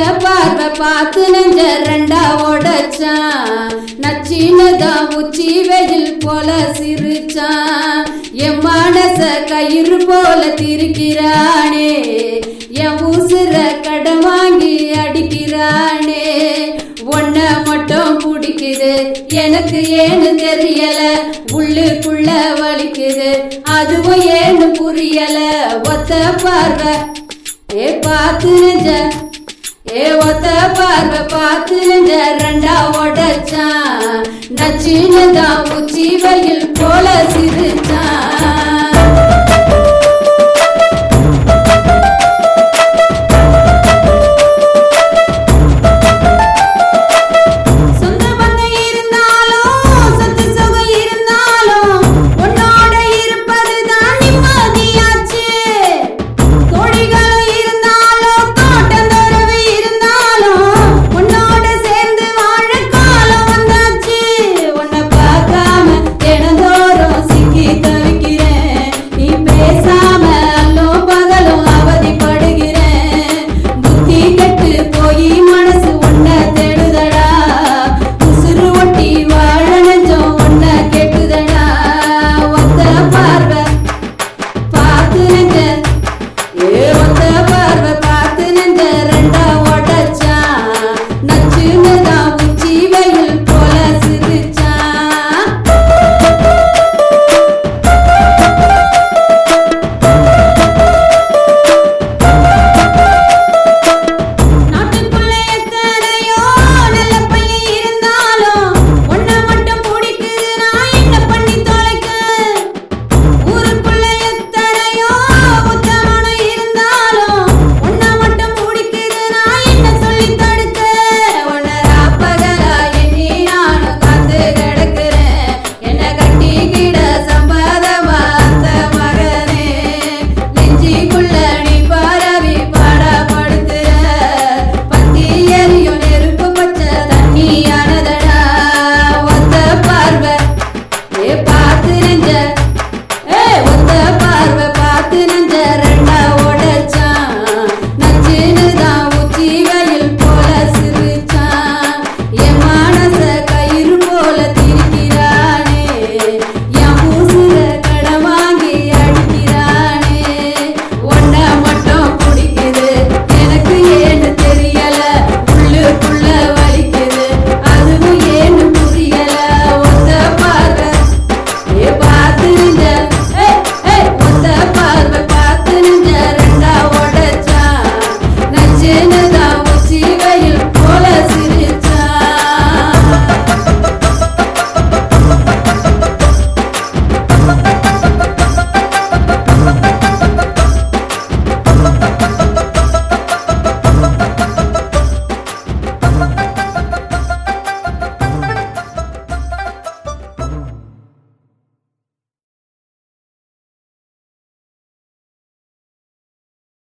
பார்வை பார்த்து நெஞ்ச ரெண்டா உடைச்சான் நச்சினதான் உச்சி வெயில் போல சிரிச்சான் என் மனச கயிறு போல திரிக்கிறானே என் உசுர கடன் வாங்கி அடிக்கிறானே ஒன்ன மட்டும் பிடிக்குது எனக்கு ஏன்னு தெரியல உள்ளுக்குள்ள வலிக்குது அதுவும் ஏன்னு புரியல ஒத்த பார்வை ஏ பார்த்து நெஞ்ச ஏ ஒத்த பார்வை பார்த்து நெஞ்ச ரெண்டா உடைச்சான் நச்சினதான் உச்சி வெயில் போல சிரிச்சான்